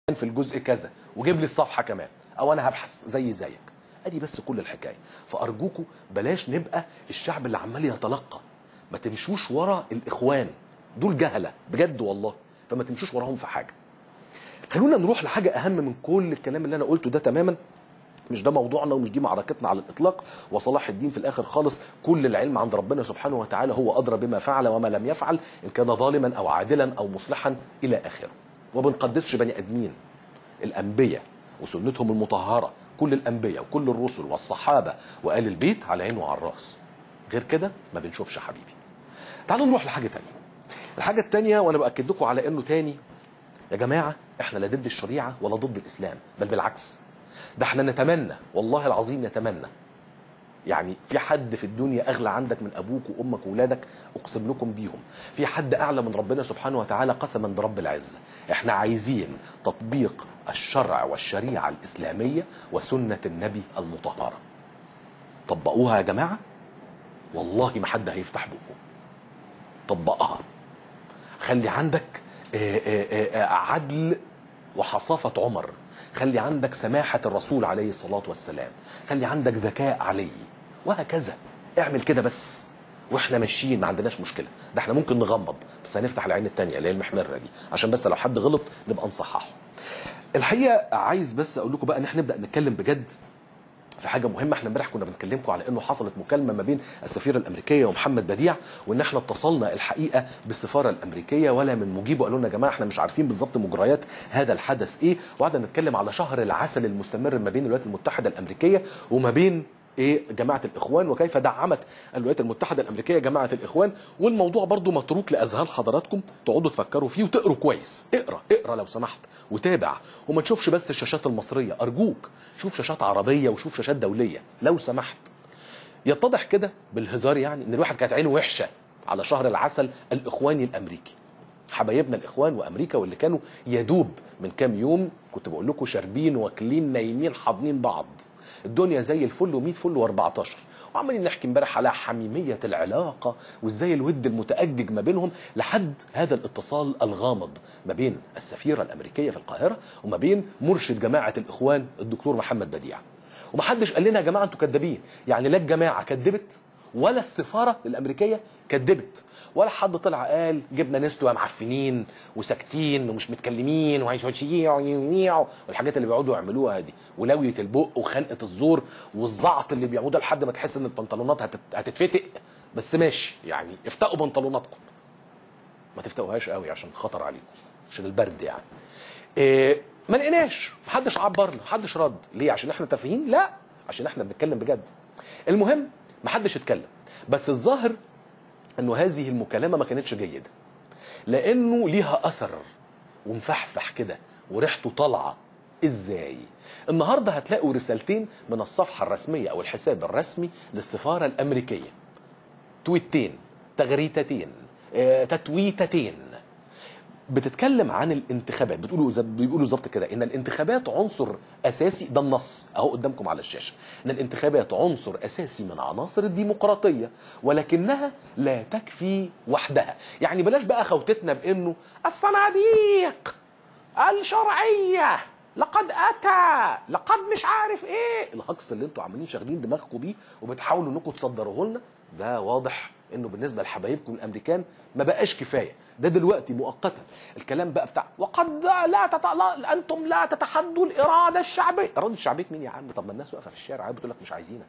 في الجزء كذا وجيب لي الصفحه كمان او انا هبحث زي زيك ادي بس كل الحكايه فارجوكوا بلاش نبقى الشعب اللي عمال يتلقى ما تمشوش ورا الاخوان دول جهله بجد والله فما تمشوش وراهم في حاجه خلونا نروح لحاجه اهم من كل الكلام اللي انا قلته ده تماما مش ده موضوعنا ومش دي معركتنا على الاطلاق وصلاح الدين في الاخر خالص كل العلم عند ربنا سبحانه وتعالى هو ادرى بما فعل وما لم يفعل ان كان ظالما او عادلا او مصلحا الى اخره وما بنقدسش بني ادمين الانبياء وسنتهم المطهره كل الانبياء وكل الرسل والصحابه وال البيت على عين وعلى الراس غير كده ما بنشوفش حبيبي تعالوا نروح لحاجه تانية الحاجه التانية وانا باكد لكم على انه تاني يا جماعه احنا لا ضد الشريعه ولا ضد الاسلام بل بالعكس ده احنا نتمنى والله العظيم نتمنى يعني في حد في الدنيا اغلى عندك من ابوك وامك واولادك اقسم لكم بيهم في حد اعلى من ربنا سبحانه وتعالى قسما برب العزه احنا عايزين تطبيق الشرع والشريعه الاسلاميه وسنه النبي المطهره طبقوها يا جماعه والله ما حد هيفتح بقه طبقها خلي عندك آه، آه، آه، عدل وحصافة عمر خلي عندك سماحة الرسول عليه الصلاة والسلام خلي عندك ذكاء علي وهكذا اعمل كده بس واحنا ماشيين ما عندناش مشكلة ده احنا ممكن نغمض بس هنفتح العين التانية اللي هي المحمرة دي عشان بس لو حد غلط نبقى نصححه الحقيقة عايز بس اقول لكم بقى ان احنا نبدأ نتكلم بجد في حاجه مهمه احنا امبارح كنا بنكلمكم على انه حصلت مكالمه ما بين السفيره الامريكيه ومحمد بديع وان احنا اتصلنا الحقيقه بالسفاره الامريكيه ولا من مجيب وقالوا لنا يا جماعه احنا مش عارفين بالظبط مجريات هذا الحدث ايه وقعدنا نتكلم على شهر العسل المستمر ما بين الولايات المتحده الامريكيه وما بين ايه جماعه الاخوان وكيف دعمت الولايات المتحده الامريكيه جماعه الاخوان والموضوع برضو متروك لاذهان حضراتكم تقعدوا تفكروا فيه وتقروا كويس اقرا اقرا لو سمحت وتابع وما تشوفش بس الشاشات المصريه ارجوك شوف شاشات عربيه وشوف شاشات دوليه لو سمحت يتضح كده بالهزار يعني ان الواحد كانت عينه وحشه على شهر العسل الاخواني الامريكي حبايبنا الاخوان وامريكا واللي كانوا يدوب من كام يوم كنت بقول لكم شاربين واكلين نايمين حاضنين بعض الدنيا زي الفل و100 فل و14 وعمالين نحكي امبارح على حميميه العلاقه وازاي الود المتاجج ما بينهم لحد هذا الاتصال الغامض ما بين السفيره الامريكيه في القاهره وما بين مرشد جماعه الاخوان الدكتور محمد بديع ومحدش قال لنا يا جماعه انتوا كدابين يعني لا الجماعه كدبت ولا السفاره الامريكيه كدبت ولا حد طلع قال جبنا ناس يا معفنين وساكتين ومش متكلمين وعيشوا والحاجات اللي بيقعدوا يعملوها دي ولويه البق وخنقه الزور والزعط اللي بيعملوه ده لحد ما تحس ان البنطلونات هتت- هتتفتق بس ماشي يعني افتقوا بنطلوناتكم ما تفتقوهاش قوي عشان خطر عليكم عشان البرد يعني إيه ما لقيناش محدش عبرنا محدش رد ليه عشان احنا تافهين لا عشان احنا بنتكلم بجد المهم محدش اتكلم بس الظاهر انه هذه المكالمه ما كانتش جيده لانه ليها اثر ومفحفح كده وريحته طالعه ازاي النهارده هتلاقوا رسالتين من الصفحه الرسميه او الحساب الرسمي للسفاره الامريكيه تويتين تغريدتين آه، تتويتتين بتتكلم عن الانتخابات بتقولوا زي بيقولوا بالظبط كده ان الانتخابات عنصر اساسي ده النص اهو قدامكم على الشاشه ان الانتخابات عنصر اساسي من عناصر الديمقراطيه ولكنها لا تكفي وحدها يعني بلاش بقى خوتتنا بانه الصناديق الشرعيه لقد اتى لقد مش عارف ايه الهجص اللي انتوا عاملين شاغلين دماغكم بيه وبتحاولوا انكم تصدروه لنا ده واضح انه بالنسبه لحبايبكم الامريكان ما بقاش كفايه ده دلوقتي مؤقتا الكلام بقى بتاع وقد لا, تت... لا انتم لا تتحدوا الاراده الشعبيه اراده الشعبيه مين يا عم طب ما الناس واقفه في الشارع بتقول لك مش عايزينك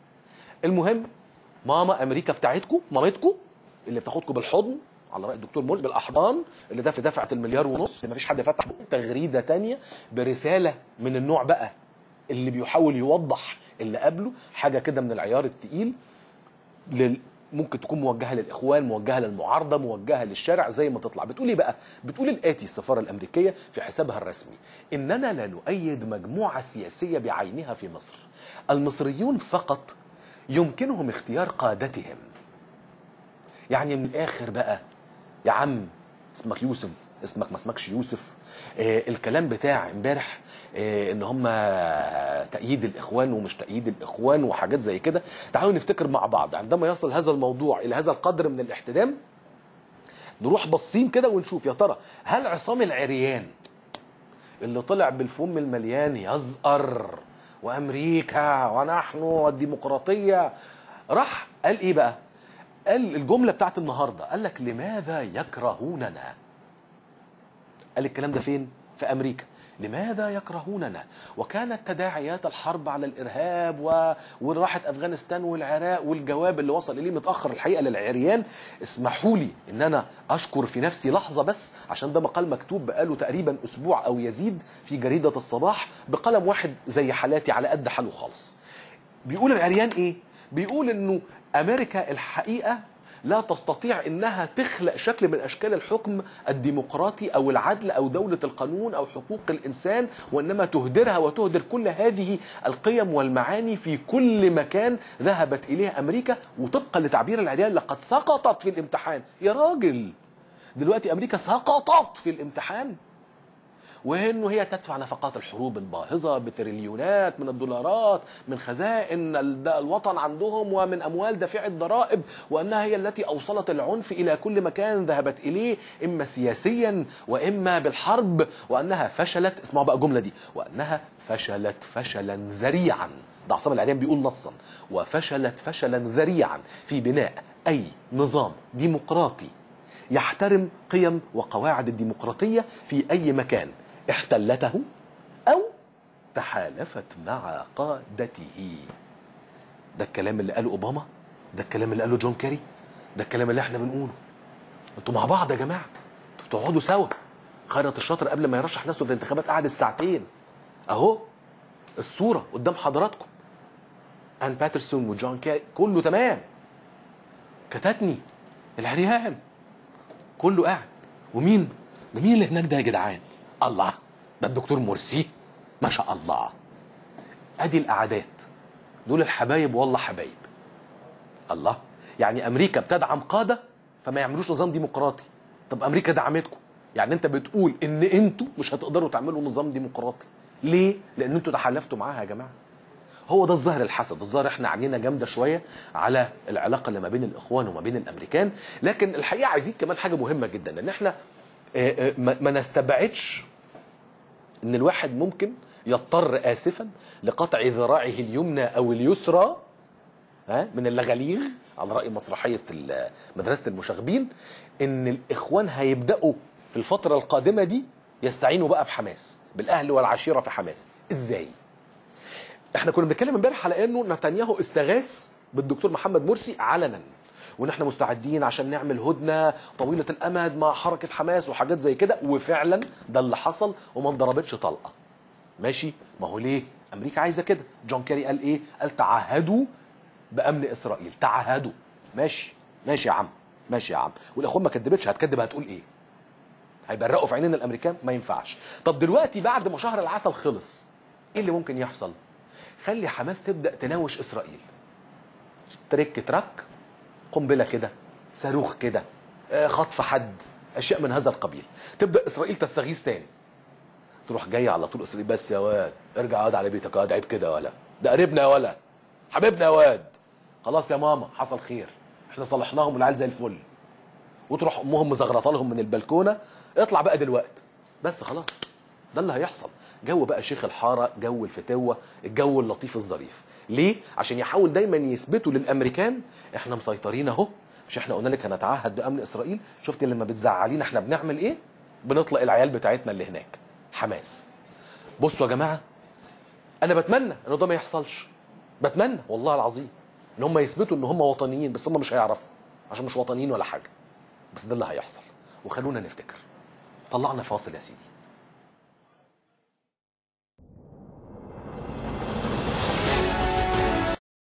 المهم ماما امريكا بتاعتكم مامتكم اللي بتاخدكم بالحضن على راي الدكتور مرسي بالاحضان اللي ده في دفعه المليار ونص ما فيش حد فتح بقه. تغريده تانية برساله من النوع بقى اللي بيحاول يوضح اللي قبله حاجه كده من العيار التقيل لل... ممكن تكون موجهه للاخوان موجهه للمعارضه موجهه للشارع زي ما تطلع بتقول ايه بقى بتقول الاتي السفاره الامريكيه في حسابها الرسمي اننا لا نؤيد مجموعه سياسيه بعينها في مصر المصريون فقط يمكنهم اختيار قادتهم يعني من الاخر بقى يا عم اسمك يوسف اسمك ما اسمكش يوسف آه الكلام بتاع امبارح آه ان هم تأييد الاخوان ومش تأييد الاخوان وحاجات زي كده تعالوا نفتكر مع بعض عندما يصل هذا الموضوع الى هذا القدر من الاحتدام نروح باصين كده ونشوف يا ترى هل عصام العريان اللي طلع بالفم المليان يزقر وامريكا ونحن والديمقراطيه راح قال ايه بقى قال الجمله بتاعت النهارده قال لك لماذا يكرهوننا قال الكلام ده فين في امريكا لماذا يكرهوننا وكانت تداعيات الحرب على الارهاب و... وراحه افغانستان والعراق والجواب اللي وصل اليه متاخر الحقيقه للعريان اسمحوا لي ان انا اشكر في نفسي لحظه بس عشان ده مقال مكتوب بقاله تقريبا اسبوع او يزيد في جريده الصباح بقلم واحد زي حالاتي على قد حاله خالص بيقول العريان ايه بيقول انه امريكا الحقيقه لا تستطيع انها تخلق شكل من اشكال الحكم الديمقراطي او العدل او دوله القانون او حقوق الانسان وانما تهدرها وتهدر كل هذه القيم والمعاني في كل مكان ذهبت اليه امريكا وطبقا لتعبير العريان لقد سقطت في الامتحان يا راجل دلوقتي امريكا سقطت في الامتحان وانه هي تدفع نفقات الحروب الباهظه بتريليونات من الدولارات من خزائن ال- الوطن عندهم ومن اموال دافعي الضرائب وانها هي التي اوصلت العنف الى كل مكان ذهبت اليه اما سياسيا واما بالحرب وانها فشلت اسمعوا بقى الجمله دي وانها فشلت فشلا ذريعا ده عصام العريان بيقول نصا وفشلت فشلا ذريعا في بناء اي نظام ديمقراطي يحترم قيم وقواعد الديمقراطية في أي مكان احتلته أو تحالفت مع قادته ده الكلام اللي قاله أوباما ده الكلام اللي قاله جون كيري ده الكلام اللي احنا بنقوله انتوا مع بعض يا جماعة انتوا بتقعدوا سوا خيرت الشاطر قبل ما يرشح نفسه للانتخابات قعد الساعتين اهو الصورة قدام حضراتكم ان باترسون وجون كيري كله تمام كتتني العريان كله قاعد ومين ده مين اللي هناك ده يا جدعان الله ده الدكتور مرسي ما شاء الله ادي الاعداد دول الحبايب والله حبايب الله يعني امريكا بتدعم قاده فما يعملوش نظام ديمقراطي طب امريكا دعمتكم يعني انت بتقول ان انتوا مش هتقدروا تعملوا نظام ديمقراطي ليه لان انتوا تحالفتوا معاها يا جماعه هو ده الظاهر الحسد الظاهر احنا عينينا جامده شويه على العلاقه اللي ما بين الاخوان وما بين الامريكان لكن الحقيقه عايزين كمان حاجه مهمه جدا ان احنا آه، آه، ما ما نستبعدش ان الواحد ممكن يضطر اسفا لقطع ذراعه اليمنى او اليسرى ها من اللغاليغ على راي مسرحيه ال- مدرسه المشاغبين ان الاخوان هيبداوا في الفتره القادمه دي يستعينوا بقى بحماس بالاهل والعشيره في حماس ازاي احنا كنا بنتكلم امبارح على انه نتنياهو استغاث بالدكتور محمد مرسي علنا وان احنا مستعدين عشان نعمل هدنه طويله الامد مع حركه حماس وحاجات زي كده وفعلا ده اللي حصل وما انضربتش طلقه ماشي ما هو ليه امريكا عايزه كده جون كيري قال ايه قال تعهدوا بامن اسرائيل تعهدوا ماشي ماشي يا عم ماشي يا عم والاخوان ما كدبتش هتكدب هتقول ايه هيبرقوا في عينين الامريكان ما ينفعش طب دلوقتي بعد ما شهر العسل خلص ايه اللي ممكن يحصل خلي حماس تبدا تناوش اسرائيل ترك ترك قنبله كده صاروخ كده آه، خطف حد اشياء من هذا القبيل تبدا اسرائيل تستغيث تاني تروح جاي على طول اسرائيل بس يا واد ارجع اقعد على بيتك اقعد عيب كده يا ولا ده قريبنا يا ولا حبيبنا يا واد خلاص يا ماما حصل خير احنا صلحناهم والعيال زي الفل وتروح امهم مزغرطه لهم من البلكونه اطلع بقى دلوقتي بس خلاص ده اللي هيحصل جو بقى شيخ الحاره جو الفتوه الجو اللطيف الظريف ليه عشان يحاول دايما يثبتوا للامريكان احنا مسيطرين اهو مش احنا قلنا لك هنتعهد بامن اسرائيل شفت لما بتزعلينا احنا بنعمل ايه بنطلق العيال بتاعتنا اللي هناك حماس بصوا يا جماعه انا بتمنى ان ده ما يحصلش بتمنى والله العظيم ان هم يثبتوا ان هم وطنيين بس هم مش هيعرفوا عشان مش وطنيين ولا حاجه بس ده اللي هيحصل وخلونا نفتكر طلعنا فاصل يا سيدي